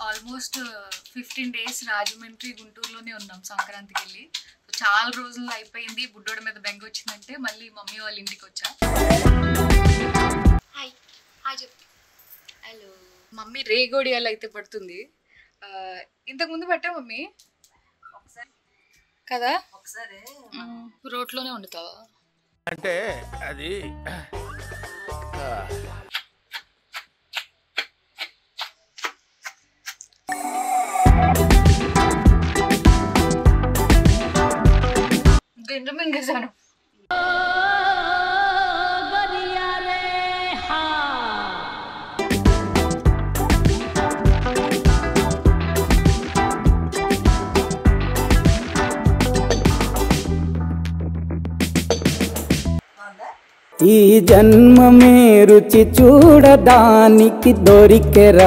Almost fifteen days Rajahmundry గుంటూరులోనే ఉన్నాం సంక్రాంతికి వెళ్ళి So, చాలా రోజులు అయిపోయింది బుడ్డోడి మీద బెంగ వచ్చిందంటే మళ్ళీ మమ్మీ వాళ్ళ ఇంటికి వచ్చా హాయ్ హాయ్ చెప్పు హలో మమ్మీ రేగోడియాలు అయితే పడుతుంది ఆ, ఇంతకు ముందు పెట్టా మమ్మీ ఒకసారి కదా ఒకసారి రోట్లోనే వండుతావా అంటే అది ఆ, గింజ మింగేశాను బాగుందా ఈ జన్మమే రుచి చూడడానికి దొరికెరా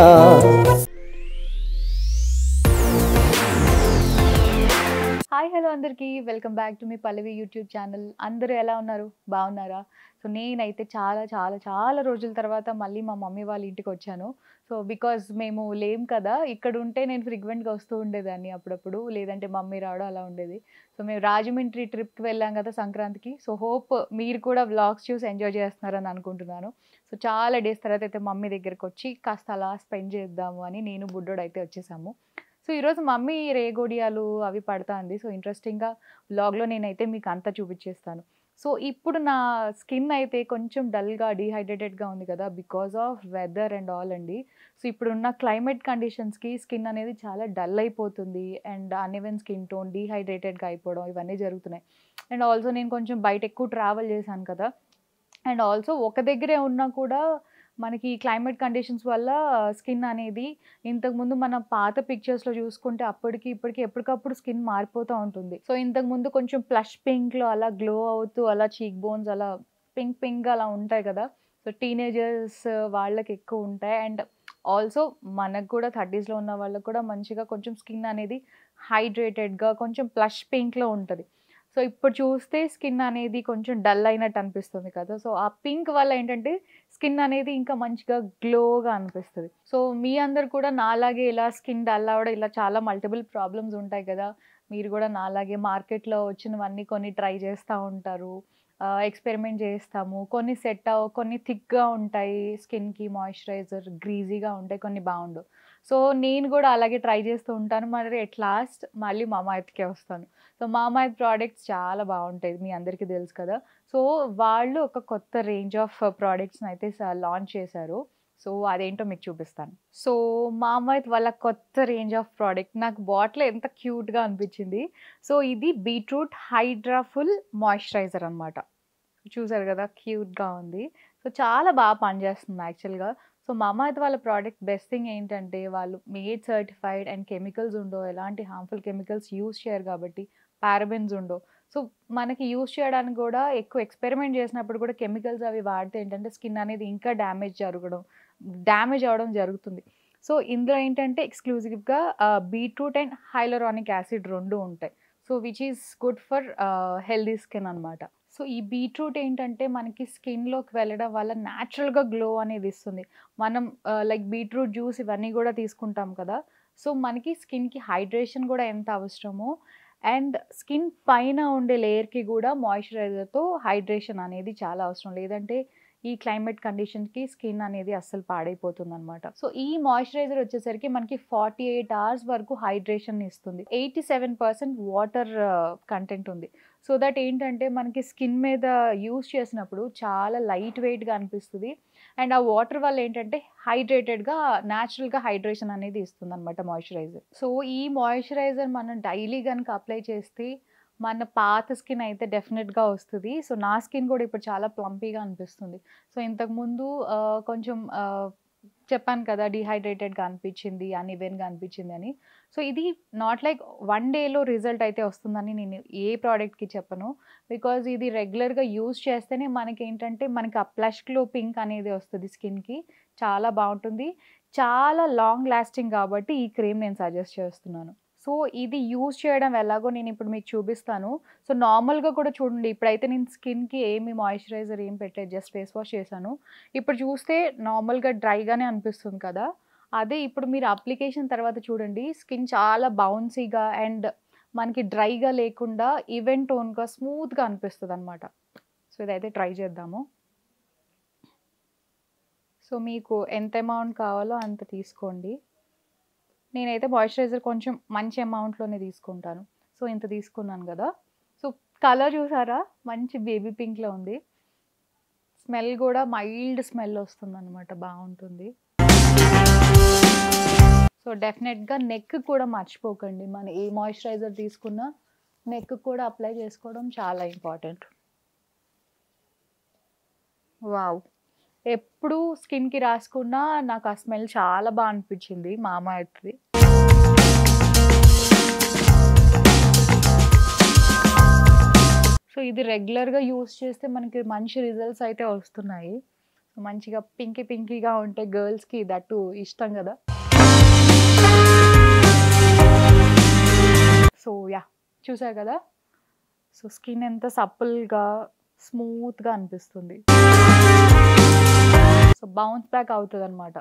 హాయ్ హలో అందరికీ వెల్కమ్ బ్యాక్ టు మీ పల్లవి యూట్యూబ్ ఛానల్ అందరూ ఎలా ఉన్నారు బాగున్నారా సో నేనైతే చాలా చాలా చాలా రోజుల తర్వాత మళ్ళీ మా మమ్మీ వాళ్ళ ఇంటికి వచ్చాను సో బికాజ్ మేము లేం కదా ఇక్కడ ఉంటే నేను ఫ్రీక్వెంట్గా వస్తూ ఉండేదాన్ని అప్పుడప్పుడు లేదంటే మమ్మీ రావడం అలా ఉండేది సో మేము రాజమండ్రి ట్రిప్కి వెళ్ళాం కదా సంక్రాంతికి సో హోప్ మీరు కూడా వ్లాగ్స్ చూసి ఎంజాయ్ చేస్తున్నారని అనుకుంటున్నాను సో చాలా డేస్ తర్వాత అయితే మమ్మీ దగ్గరికి వచ్చి కాస్త అలా స్పెండ్ చేద్దాము అని నేను బుడ్డోడు అయితే వచ్చేసాము సో ఈరోజు మమ్మీ రేగోడియాలు అవి పడతా ఉంది సో ఇంట్రెస్టింగ్గా బ్లాగ్లో నేనైతే మీకు అంతా చూపించేస్తాను సో ఇప్పుడు నా స్కిన్ అయితే కొంచెం డల్గా డీహైడ్రేటెడ్గా ఉంది కదా because of weather and all అండి సో ఇప్పుడున్న క్లైమేట్ కండిషన్స్కి స్కిన్ అనేది చాలా డల్ అయిపోతుంది అండ్ అన్ఈవెన్ స్కిన్ టోన్ డీహైడ్రేటెడ్గా అయిపోవడం ఇవన్నీ జరుగుతున్నాయి అండ్ ఆల్సో నేను కొంచెం బయట ఎక్కువ ట్రావెల్ చేశాను కదా అండ్ ఆల్సో ఒక దగ్గరే ఉన్నా కూడా మనకి క్లైమేట్ కండిషన్స్ వల్ల స్కిన్ అనేది ఇంతకుముందు మన పాత పిక్చర్స్లో చూసుకుంటే అప్పటికి ఇప్పటికి ఎప్పటికప్పుడు స్కిన్ మారిపోతూ ఉంటుంది సో ఇంతకుముందు కొంచెం ప్లష్ పింక్లో అలా గ్లో అవుతూ అలా చీక్ బోన్స్ అలా పింక్ పింక్ అలా ఉంటాయి కదా సో టీనేజర్స్ వాళ్ళకి ఎక్కువ ఉంటాయి అండ్ ఆల్సో మనకు కూడా థర్టీస్లో ఉన్న వాళ్ళకి కూడా మంచిగా కొంచెం స్కిన్ అనేది హైడ్రేటెడ్గా కొంచెం ప్లష్ పింక్లో ఉంటుంది సో ఇప్పుడు చూస్తే స్కిన్ అనేది కొంచెం డల్ అయినట్టు అనిపిస్తుంది కదా సో ఆ పింక్ వల్ల ఏంటంటే స్కిన్ అనేది ఇంకా మంచిగా గ్లోగా అనిపిస్తుంది సో మీ అందరు కూడా నాలాగే ఇలా స్కిన్ డల్ అవ్వడం ఇలా చాలా మల్టిపుల్ ప్రాబ్లమ్స్ ఉంటాయి కదా మీరు కూడా నాలాగే మార్కెట్లో వచ్చినవన్నీ కొన్ని ట్రై చేస్తూ ఉంటారు ఎక్స్పెరిమెంట్ చేస్తాము కొన్ని సెట్ అవ కొన్ని థిక్గా ఉంటాయి స్కిన్కి మాయిశ్చరైజర్ గ్రీజీగా ఉంటాయి కొన్ని బాగుండవు సో నేను కూడా అలాగే ట్రై చేస్తూ ఉంటాను మరి ఎట్ లాస్ట్ మళ్ళీ మామాయత్కే వస్తాను సో మామాయత్ ప్రోడక్ట్స్ చాలా బాగుంటాయి మీ అందరికీ తెలుసు కదా సో వాళ్ళు ఒక కొత్త రేంజ్ ఆఫ్ ప్రోడక్ట్స్ని అయితే లాంచ్ చేశారు సో అదేంటో మీకు చూపిస్తాను సో మామాయత్ వాళ్ళ కొత్త రేంజ్ ఆఫ్ ప్రోడక్ట్ నాకు బాటిల్ ఎంత క్యూట్గా అనిపించింది సో ఇది బీట్రూట్ హైడ్రాఫుల్ మాయిశ్చరైజర్ అనమాట చూసారు కదా క్యూట్గా ఉంది సో చాలా బాగా పనిచేస్తుంది యాక్చువల్గా సో మామాయత్ వాళ్ళ ప్రోడక్ట్ బెస్ట్ థింగ్ ఏంటంటే వాళ్ళు మేడ్ సర్టిఫైడ్ అండ్ కెమికల్స్ ఉండో ఎలాంటి హార్మ్ఫుల్ కెమికల్స్ యూస్ చేయరు కాబట్టి పారబెన్స్ ఉండో సో మనకి యూస్ చేయడానికి కూడా ఎక్కువ ఎక్స్పెరిమెంట్ చేసినప్పుడు కూడా కెమికల్స్ అవి వాడితే ఏంటంటే స్కిన్ అనేది ఇంకా డ్యామేజ్ జరగడం డ్యామేజ్ అవ్వడం జరుగుతుంది సో ఇందులో ఏంటంటే ఎక్స్క్లూజివ్గా బీట్రూట్ అండ్ హైలరానిక్ యాసిడ్ రెండు ఉంటాయి so which is good for healthy skin అనమాట సో ఈ బీట్రూట్ ఏంటంటే మనకి స్కిన్లోకి వెళ్ళడం వల్ల న్యాచురల్గా గ్లో అనేది ఇస్తుంది మనం లైక్ బీట్రూట్ జ్యూస్ ఇవన్నీ కూడా తీసుకుంటాం కదా సో మనకి స్కిన్కి హైడ్రేషన్ కూడా ఎంత అవసరమో అండ్ స్కిన్ పైన ఉండే లేయర్కి కూడా మాయిశ్చరైజర్తో హైడ్రేషన్ అనేది చాలా అవసరం లేదంటే ఈ క్లైమేట్ కండిషన్కి స్కిన్ అనేది అస్సలు పాడైపోతుంది అనమాట సో ఈ మాయిశ్చరైజర్ వచ్చేసరికి మనకి ఫార్టీ ఎయిట్ అవర్స్ వరకు హైడ్రేషన్ ఇస్తుంది eighty seven percent water content ఉంది సో దట్ ఏంటంటే మనకి స్కిన్ మీద యూస్ చేసినప్పుడు చాలా లైట్ వెయిట్గా అనిపిస్తుంది అండ్ ఆ వాటర్ వల్ల ఏంటంటే హైడ్రేటెడ్గా న్యాచురల్గా హైడ్రేషన్ అనేది ఇస్తుంది అనమాట మాయిశ్చరైజర్ సో ఈ మాయిశ్చరైజర్ మనం డైలీ కనుక అప్లై చేస్తే మన పాత స్కిన్ అయితే డెఫినెట్గా వస్తుంది సో నా స్కిన్ కూడా ఇప్పుడు చాలా ప్లంపీగా అనిపిస్తుంది సో ఇంతకుముందు ఆ, కొంచెం ఆ, చెప్పాను కదా డిహైడ్రేటెడ్గా అనిపించింది అన్ఈవెన్గా అనిపించింది అని సో ఇది నాట్ లైక్ వన్ డేలో రిజల్ట్ అయితే వస్తుందని నేను ఏ ప్రోడక్ట్కి చెప్పను బికాజ్ ఇది రెగ్యులర్గా యూజ్ చేస్తేనే మనకి ఏంటంటే మనకి ఆ ప్లష్ గ్లో పింక్ అనేది వస్తుంది స్కిన్కి చాలా బాగుంటుంది చాలా లాంగ్ లాస్టింగ్ కాబట్టి ఈ క్రీమ్ నేను సజెస్ట్ చేస్తున్నాను సో ఇది యూజ్ చేయడం ఎలాగో నేను ఇప్పుడు మీకు చూపిస్తాను సో నార్మల్గా కూడా చూడండి ఇప్పుడైతే నేను స్కిన్కి ఏమి మాయిశ్చరైజర్ ఏం పెట్టలేదు జస్ట్ ఫేస్ వాష్ చేశాను ఇప్పుడు చూస్తే నార్మల్గా డ్రైగానే అనిపిస్తుంది కదా అదే ఇప్పుడు మీరు అప్లికేషన్ తర్వాత చూడండి స్కిన్ చాలా బౌన్సీగా అండ్ మనకి డ్రైగా లేకుండా ఈవెన్ టోన్గా స్మూత్గా అనిపిస్తుంది అనమాట సో ఇదైతే ట్రై చేద్దాము సో మీకు ఎంత అమౌంట్ కావాలో అంత తీసుకోండి నేనైతే మాయిశ్చరైజర్ కొంచెం మంచి అమౌంట్లోనే తీసుకుంటాను సో ఇంత తీసుకున్నాను కదా సో కలర్ చూసారా మంచి బేబీ పింక్లో ఉంది స్మెల్ కూడా మైల్డ్ స్మెల్ వస్తుంది అనమాట బాగుంటుంది సో డెఫినెట్గా నెక్ కూడా మర్చిపోకండి మన ఏ మాయిశ్చరైజర్ తీసుకున్నా నెక్ కూడా అప్లై చేసుకోవడం చాలా ఇంపార్టెంట్ వావ్ ఎప్పుడు స్కిన్కి రాసుకున్నా నాకు ఆ స్మెల్ చాలా బాగా అనిపించింది మా అమ్మాయిది సో ఇది రెగ్యులర్గా యూస్ చేస్తే మనకి మంచి రిజల్ట్స్ అయితే వస్తున్నాయి సో మంచిగా పింకీ పింకీగా ఉంటే గర్ల్స్కి దట్టు ఇష్టం కదా సో యా చూసారు కదా సో స్కిన్ ఎంత సప్పుల్గా స్మూత్గా అనిపిస్తుంది సో బౌన్స్ బ్యాక్ అవుతుంది అనమాట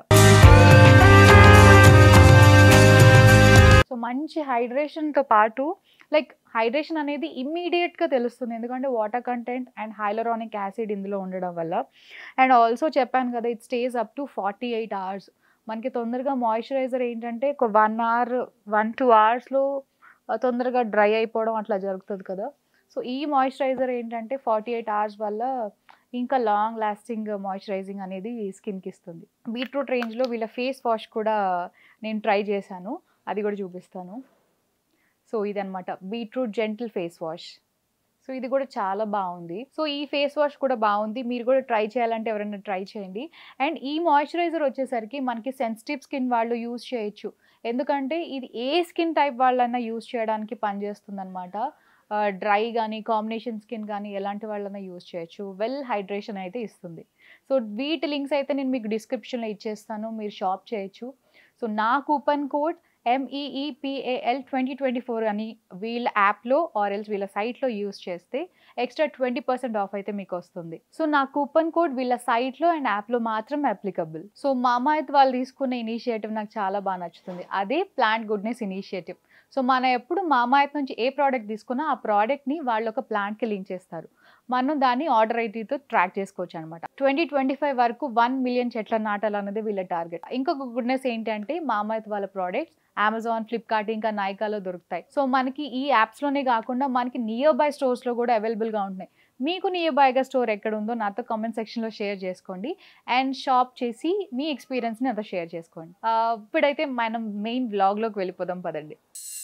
సో మంచి హైడ్రేషన్తో పాటు లైక్ హైడ్రేషన్ అనేది ఇమ్మీడియట్గా తెలుస్తుంది ఎందుకంటే water content and hyaluronic acid ఇందులో ఉండడం వల్ల అండ్ ఆల్సో చెప్పాను కదా it stays up to forty eight hours మనకి తొందరగా మాయిశ్చరైజర్ ఏంటంటే ఒక వన్ అవర్ వన్ టూ అవర్స్లో తొందరగా డ్రై అయిపోవడం అట్లా జరుగుతుంది కదా సో ఈ మాయిశ్చరైజర్ ఏంటంటే ఫార్టీ ఎయిట్ అవర్స్ వల్ల ఇంకా లాంగ్ లాస్టింగ్ మాయిశ్చరైజింగ్ అనేది స్కిన్కి ఇస్తుంది బీట్రూట్ రేంజ్లో వీళ్ళ ఫేస్ వాష్ కూడా నేను ట్రై చేశాను అది కూడా చూపిస్తాను సో ఇదనమాట beetroot gentle face wash so ఇది కూడా చాలా బాగుంది సో ఈ ఫేస్ వాష్ కూడా బాగుంది మీరు కూడా ట్రై చేయాలంటే ఎవరైనా ట్రై చేయండి అండ్ ఈ మాయిశ్చరైజర్ వచ్చేసరికి మనకి సెన్సిటివ్ స్కిన్ వాళ్ళు యూస్ చేయొచ్చు ఎందుకంటే ఇది ఏ స్కిన్ టైప్ వాళ్ళైనా యూస్ చేయడానికి పనిచేస్తుంది అనమాట డ్రై కానీ కాంబినేషన్ స్కిన్ కానీ ఎలాంటి వాళ్ళైనా యూస్ చేయొచ్చు వెల్ హైడ్రేషన్ అయితే ఇస్తుంది సో వీటి లింక్స్ అయితే నేను మీకు డిస్క్రిప్షన్లో ఇచ్చేస్తాను మీరు షాప్ చేయొచ్చు సో నా coupon code MEEPAL twenty twenty four అని వీళ్ళ యాప్లో ఆర్ ఎల్స్ వీళ్ళ సైట్లో యూస్ చేస్తే ఎక్స్ట్రా ట్వంటీ పర్సెంట్ ఆఫ్ అయితే మీకు వస్తుంది సో నా కూపన్ కోడ్ వీళ్ళ సైట్లో అండ్ యాప్లో మాత్రం అప్లికబుల్ సో మా అమ్మాయి వాళ్ళు తీసుకున్న ఇనిషియేటివ్ నాకు చాలా బాగా నచ్చుతుంది అదే ప్లాంట్ గుడ్నెస్ ఇనిషియేటివ్ సో మనం ఎప్పుడు మా అమ్మాయి నుంచి ఏ ప్రోడక్ట్ తీసుకున్నా ఆ ప్రోడక్ట్ని వాళ్ళు ఒక ప్లాంట్కి లింక్ చేస్తారు మనం దాన్ని ఆర్డర్ ఐటీతో ట్రాక్ చేసుకోవచ్చు అనమాట ట్వంటీ ట్వంటీ ఫైవ్ వరకు వన్ మిలియన్ చెట్ల నాటాలన్నది వీళ్ళ టార్గెట్ ఇంకొక గుడ్నెస్ ఏంటంటే మా అమ్మాయి వాళ్ళ ప్రోడక్ట్స్ అమెజాన్ ఫ్లిప్కార్ట్ ఇంకా నైకాలో దొరుకుతాయి సో మనకి ఈ యాప్స్లోనే కాకుండా మనకి నియర్ బై స్టోర్స్లో కూడా అవైలబుల్గా ఉంటున్నాయి మీకు నియర్ బైగా స్టోర్ ఎక్కడ ఉందో నాతో కామెంట్ సెక్షన్లో షేర్ చేసుకోండి అండ్ షాప్ చేసి మీ ఎక్స్పీరియన్స్ని నాతో షేర్ చేసుకోండి ఆ, ఇప్పుడైతే మనం మెయిన్ బ్లాగ్లోకి వెళ్ళిపోదాం పదండి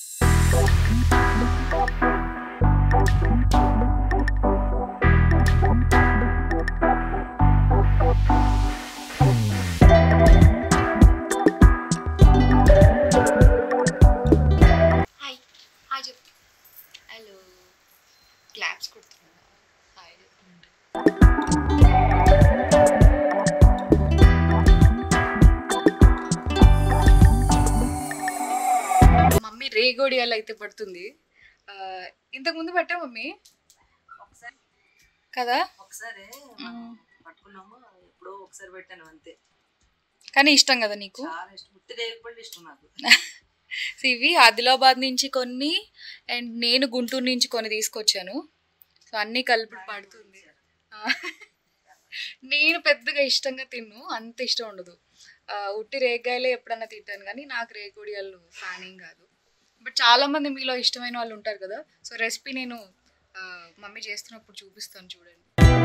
హాయ్ హాయ్ చెప్పు హలో క్లాప్స్ కొడుతున్నా హాయ్ చెప్తుంటే మమ్మీ రేగోడియాలు అయితే పడుతుంది ఆ, ఇంతకు ముందు పట్టా మమ్మీ ఒకసారి కదా ఒకసారి మనం పట్టుకున్నాము ఎప్పుడో ఒకసారి పెట్టాను అంతే కానీ ఇష్టం కదా నీకు చాలా ఇష్టం ముట్టి రేగపళ్ళు ఇష్టం నాకు సో ఇవి ఆదిలాబాద్ నుంచి కొన్ని అండ్ నేను గుంటూరు నుంచి కొన్ని తీసుకొచ్చాను సో అన్నీ కలిపి పడుతుంది ఆ, నేను పెద్దగా ఇష్టంగా తిన్ను అంత ఇష్టం ఉండదు ఆ, ఉట్టి రేగాయలే ఎప్పుడన్నా తింటాను కానీ నాకు రేగుడియాలు ఫ్యాన్ ఏం కాదు బట్ చాలా మంది మీలో ఇష్టమైన వాళ్ళు ఉంటారు కదా సో రెసిపీ నేను ఆ, మమ్మీ చేస్తున్నప్పుడు చూపిస్తాను చూడండి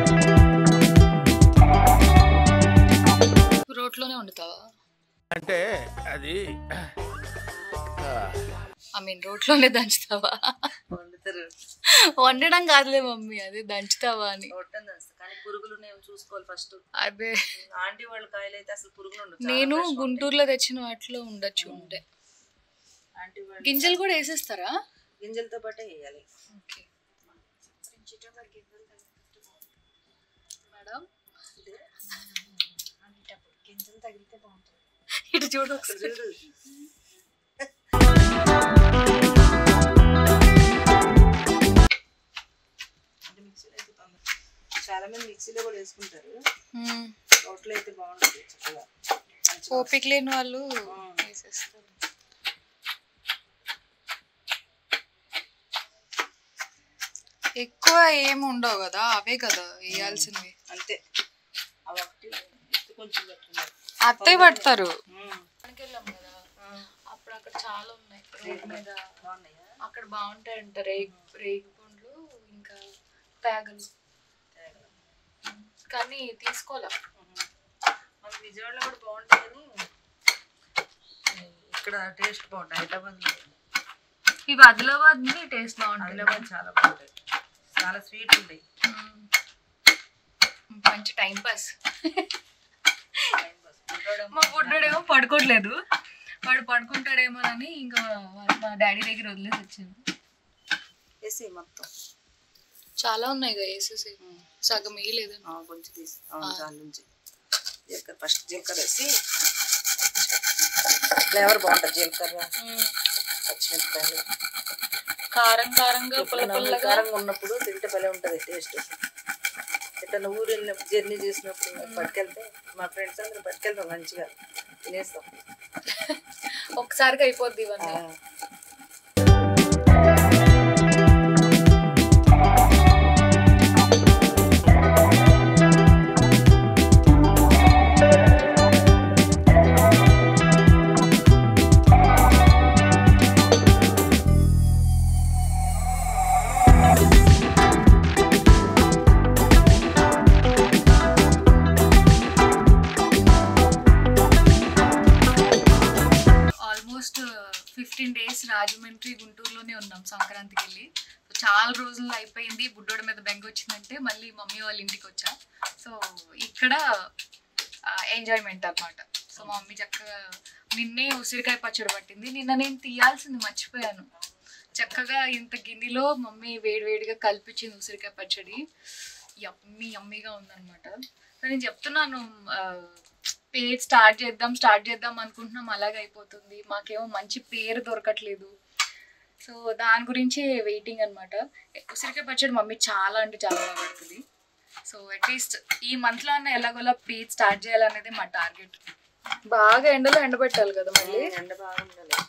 రోట్లోనే వండుతావా అంటే అది ఆ, ఐ మీన్ రోట్లోనే దంచుతావా వండుతారు వండడం కాదులే మమ్మీ అదే దంచుతావా అని రొట్టెని తెస్తా కానీ పురుగులు నేను చూసుకోవాలి ఫస్ట్ అదే ఆంటీ వాళ్ళ కాయలు అయితే అసలు పురుగులు ఉండవు చాలా నేను fresh గా ఉంటాయి. గుంటూరులో తెచ్చిన వాటిలో ఉండొచ్చు ఉంటే ఆంటీ వాళ్ళు గింజలు కూడా వేసేస్తారా గింజలతో పాటే వేయాలి ఓకే మేడం గింజలు తగిలితే బాగుంటుంది ఇటు చూడు ఒకసారి. చూడు అంటే మిక్సీలో అయితే తొందర చాలా మంది మిక్సీలో కూడా వేసుకుంటారు మ్మ్. రోట్లో అయితే బాగుంటుంది చక్కగా మంచిగా ఓపిక లేని వాళ్ళు వేసేస్తారు ఎక్కువ ఏమి ఉండవు కదా అవే కదా వేయాల్సినవి అంతే అవి ఒకటి ఎత్తు కొంచెం పెట్టుకున్నారు అత్తయ్య పడతారు ఉమ్. వెళ్ళాం కదా అప్పుడు అక్కడ చాలా ఉన్నాయి రోడ్ మీద బాగున్నాయా అక్కడ బాగుంటాయంట రేగు రేగు పండ్లు ఇంకా తేగలు కానీ తీసుకోలే మన విజయవాడలో కూడా బాగుంటాయి కానీ ఇక్కడ టేస్ట్ బాగుంటాయి హైదరాబాద్లో ఇవి ఆదిలాబాద్ టేస్ట్ బాగుంటుంది హైదరాబాద్ చాలా బాగుంటాయి చాలా స్వీట్ ఉంటాయి మంచి టైం పాస్ టైం పాస్ బుడ్డోడేమో మా బుడ్డోడేమో పడుకోవట్లేదు వాడు పడుకుంటాడేమో అని ఇంకా వాడు మా డాడీ దగ్గర వదిలేసి వచ్చింది వేసి మొత్తం చాలా ఉన్నాయి కదా వేసేసి సగం వేయలేదు ఆ, కొంచెం తీసి అవును దాని నుంచి జీలకర్ర ఫస్ట్ జీలకర్ర వేసి ఫ్లేవర్ బాగుంటుంది జీలకర్ర పచ్చిమిరపకాయలు కారం కారంగా పుల్ల ఎప్పుడైనా పుల్లగా కారంగా ఉన్నప్పుడు తింటే భలే ఉంటుంది టేస్ట్ ఎట్లా ఊరు వెళ్ళినప్పుడు జర్నీ చేసినప్పుడు పట్టుకెళ్తే మా ఫ్రెండ్స్ అందరూ పట్టుకెళ్తాం మంచిగా తినేస్తాం ఒకసారిగా అయిపోద్ది ఇవన్నీ ఆల్మోస్ట్ ఫిఫ్టీన్ డేస్ రాజమండ్రి గుంటూరులోనే ఉన్నాం సంక్రాంతికి వెళ్ళి So, చాలా రోజులు అయిపోయింది బుడ్డోడి మీద బెంగ వచ్చిందంటే మళ్ళీ మమ్మీ వాళ్ళ ఇంటికి వచ్చా సో ఇక్కడ ఎంజాయ్మెంట్ అన్నమాట సో మా మమ్మీ చక్కగా నిన్నే ఉసిరికాయ పచ్చడి పట్టింది నిన్న నేను తీయాల్సింది మర్చిపోయాను చక్కగా ఇంత గిన్నెలో మమ్మీ వేడివేడిగా కల్పించింది ఉసిరికాయ పచ్చడి యమ్మీ యమ్మీగా ఉందన్నమాట సో నేను చెప్తున్నాను పేజ్ స్టార్ట్ చేద్దాం స్టార్ట్ చేద్దాం అనుకుంటున్నాం అలాగే అయిపోతుంది మాకేమో మంచి పేరు దొరకట్లేదు సో దాని గురించి వెయిటింగ్ అనమాట ఉసిరికాయ పచ్చడి మమ్మీ చాలా అంటే చాలా బాగా పెడుతుంది సో అట్లీస్ట్ ఈ మంత్లో అన్న ఎలాగోలా పేజ్ స్టార్ట్ చేయాలనేది మా టార్గెట్ బాగా ఎండలో ఎండబెట్టాలి కదా మళ్ళీ ఎండ బాగుండాలి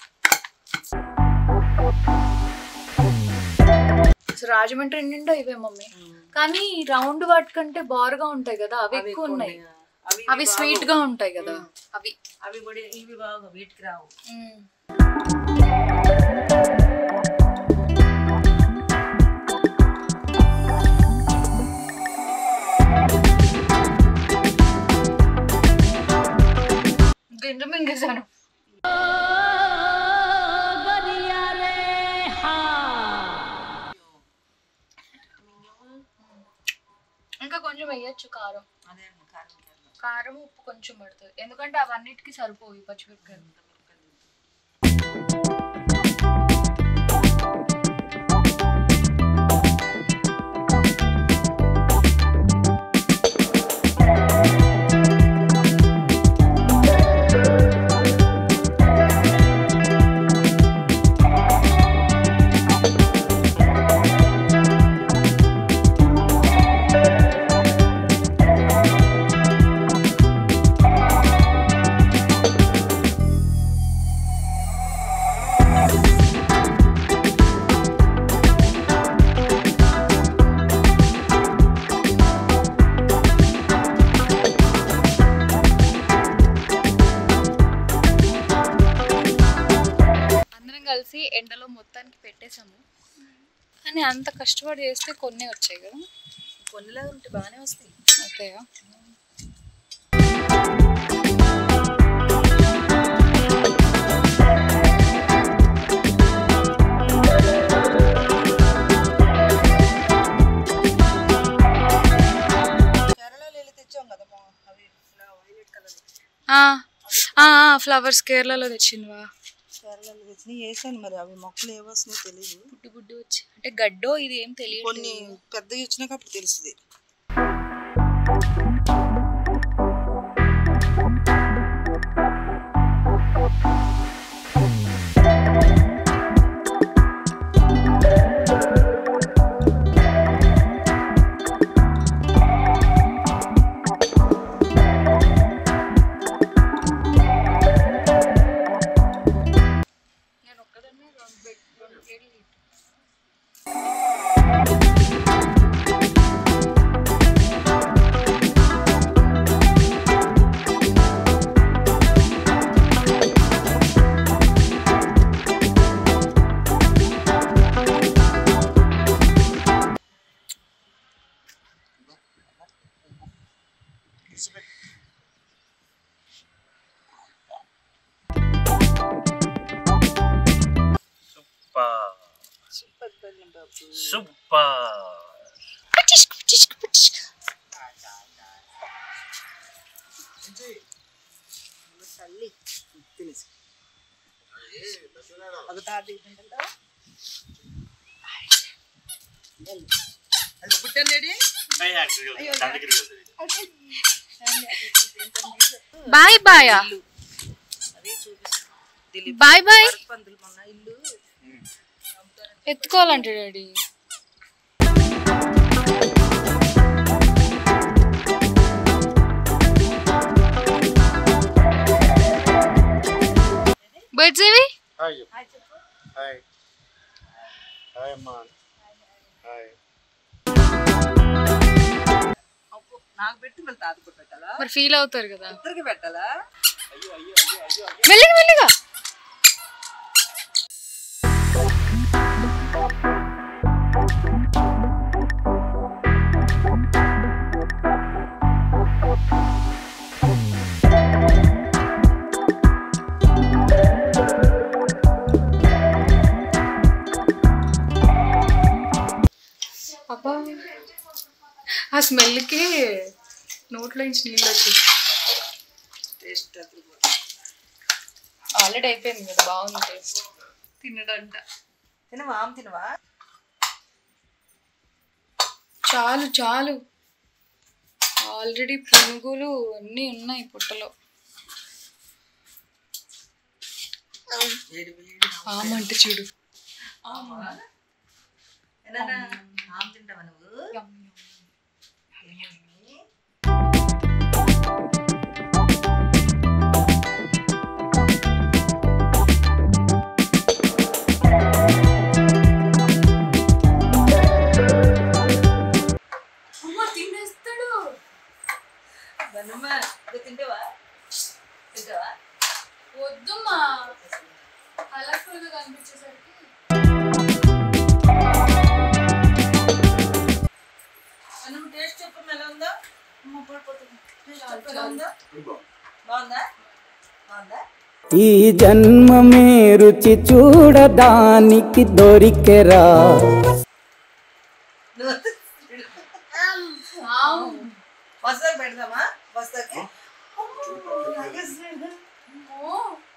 సో రాజమండ్రి నిండా ఇవే మమ్మీ కానీ రౌండ్ వాటికంటే బారుగా ఉంటాయి కదా అవి ఎక్కువ ఉన్నాయి అవి అవి స్వీట్ గా ఉంటాయి కదా అవి అవి కూడా ఇవి బాగా వీటికి రావు గింజ మింగేశాను ఇంకా కొంచెం వేయచ్చు కారం అదే కారం కారం. కారం ఉప్పు కొంచెం పడుతుంది ఎందుకంటే అవన్నిటికీ సరిపోవు ఈ పచ్చిమిరపకాయలు అందరం కలిసి ఎండలో మొత్తానికి పెట్టేశాము కానీ అంత కష్టపడి చేస్తే కొన్ని వచ్చాయి కదా కొన్నిలా ఉంటే బాగానే వస్తాయి ఓకేయా కేరళలో వెళ్ళి తెచ్చాం కదా మా అవి వైలెట్ కలర్ ఫ్లవర్స్ కేరళలో తెచ్చిందివా కేరళలో తెచ్చి వేసాను మరి అవి మొక్కలు ఏ వస్తున్నాయో తెలియదు బుడ్డి బుడ్డి వచ్చి అంటే గడ్డో ఇది ఏం తెలియదు కొన్ని పెద్దవి వచ్చినాక అప్పుడు తెలుస్తుంది సూపర్ బెల్లం బాబు సూపర్ తల్లి తినేసి ఒక తాత తింటుందా అది పుట్టండి బాయ్ బాయ్ అది చూపిస్తుంది దిలీప్ బాయ్ బాయ్ పందులు మొన్న ఇల్లు ఎత్తుకోవాలంటే డాడీ బర్డ్స్ ఏవి హాయ్ చెప్పు హాయ్ హాయ్ అమ్మా హాయ్ అప్పు నాకు పెట్టి మళ్ళీ తాతకు పెట్టాలా మరి ఫీల్ అవుతారు కదా ఇద్దరికి పెట్టాలా మెల్లిగా మెల్లిగా అబ్బా ఆ స్మెల్కి నోట్లో నుంచి నీళ్ళు వచ్చి టేస్ట్ అది ఆల్రెడీ అయిపోయింది కదా బాగుంది టేస్ట్ తినడంట తినవా ఆమె తినవా చాలు చాలు ఆల్రెడీ పునుగులు అన్నీ ఉన్నాయి పుట్టలో వేడి వేడి ఆమంట చూడు ఏనానా ఆమె తింటావా నువ్వు తినేస్తాడు గనుమ్మ ఇది తింటావా తింటావా వద్దుమా కలర్ఫుల్ గా కనిపించేసరికి గనుమ్మ టేస్ట్ చెప్పు ఎలా ఉందా అమ్మ పడిపోతుంది టేస్ట్ చెప్పు ఎలా ఉందా బాగుందా బాగుందా ఈ జన్మమే రుచి చూడడానికి దొరికెరా బస్తాకి పెడదామా బస్తాకి